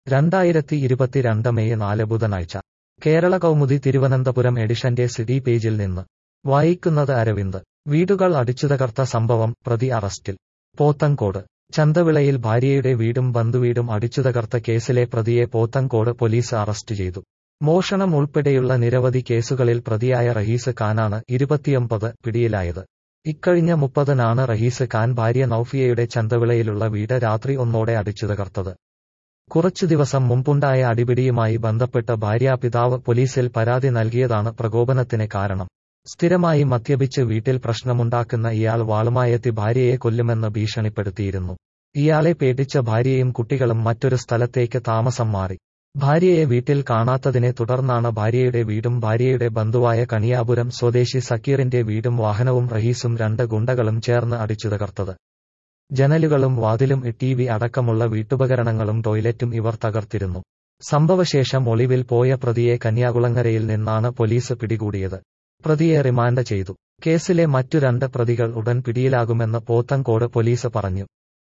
രണ്ടായിരത്തി ഇരുപത്തിരണ്ട് മെയ് നാല് ബുധനാഴ്ച കേരള കൗമുദി തിരുവനന്തപുരം എഡിഷന്റെ സിറ്റി പേജിൽ നിന്ന് വായിക്കുന്നത് അരവിന്ദ് വീടുകൾ അടിച്ചുതകർത്ത സംഭവം പ്രതി അറസ്റ്റിൽ പോത്തങ്കോട് ചന്തവിളയിൽ ഭാര്യയുടെ വീടും ബന്ധുവീടും അടിച്ചുതകർത്ത കേസിലെ പ്രതിയെ പോത്തങ്കോട് പോലീസ് അറസ്റ്റ് ചെയ്തു മോഷണം ഉൾപ്പെടെയുള്ള നിരവധി കേസുകളിൽ പ്രതിയായ റഹീസ് ഖാനാണ് ഇരുപത്തിയൊമ്പത് പിടിയിലായത് ഇക്കഴിഞ്ഞ മുപ്പതിനാണ് റഹീസ് ഖാൻ ഭാര്യ നൌഫിയയുടെ ചന്തവിളയിലുള്ള വീട് രാത്രി ഒന്നോടെ അടിച്ചുതകർത്തത് കുറച്ചു ദിവസം മുമ്പുണ്ടായ അടിപിടിയുമായി ബന്ധപ്പെട്ട് ഭാര്യാപിതാവ് പോലീസിൽ പരാതി നൽകിയതാണ് പ്രകോപനത്തിന് കാരണം സ്ഥിരമായി മദ്യപിച്ച് വീട്ടിൽ പ്രശ്നമുണ്ടാക്കുന്ന ഇയാൾ വാളുമായെത്തി ഭാര്യയെ കൊല്ലുമെന്ന് ഭീഷണിപ്പെടുത്തിയിരുന്നു ഇയാളെ പേടിച്ച ഭാര്യയും കുട്ടികളും മറ്റൊരു സ്ഥലത്തേക്ക് താമസം മാറി ഭാര്യയെ വീട്ടിൽ കാണാത്തതിനെ തുടർന്നാണ് ഭാര്യയുടെ വീടും ഭാര്യയുടെ ബന്ധുവായ കണിയാപുരം സ്വദേശി സക്കീറിന്റെ വീടും വാഹനവും റഹീസും രണ്ട് ഗുണ്ടകളും ചേർന്ന് അടിച്ചുതകർത്തത് ജനലുകളും വാതിലും ടി വി അടക്കമുള്ള വീട്ടുപകരണങ്ങളും ടോയ്ലറ്റും ഇവർ തകർത്തിരുന്നു സംഭവശേഷം ഒളിവിൽ പോയ പ്രതിയെ കന്യാകുളങ്ങരയിൽ നിന്നാണ് പോലീസ് പിടികൂടിയത് പ്രതിയെ റിമാൻഡ് ചെയ്തു കേസിലെ മറ്റു രണ്ട് പ്രതികൾ ഉടൻ പിടിയിലാകുമെന്ന് പോത്തങ്കോട് പോലീസ് പറഞ്ഞു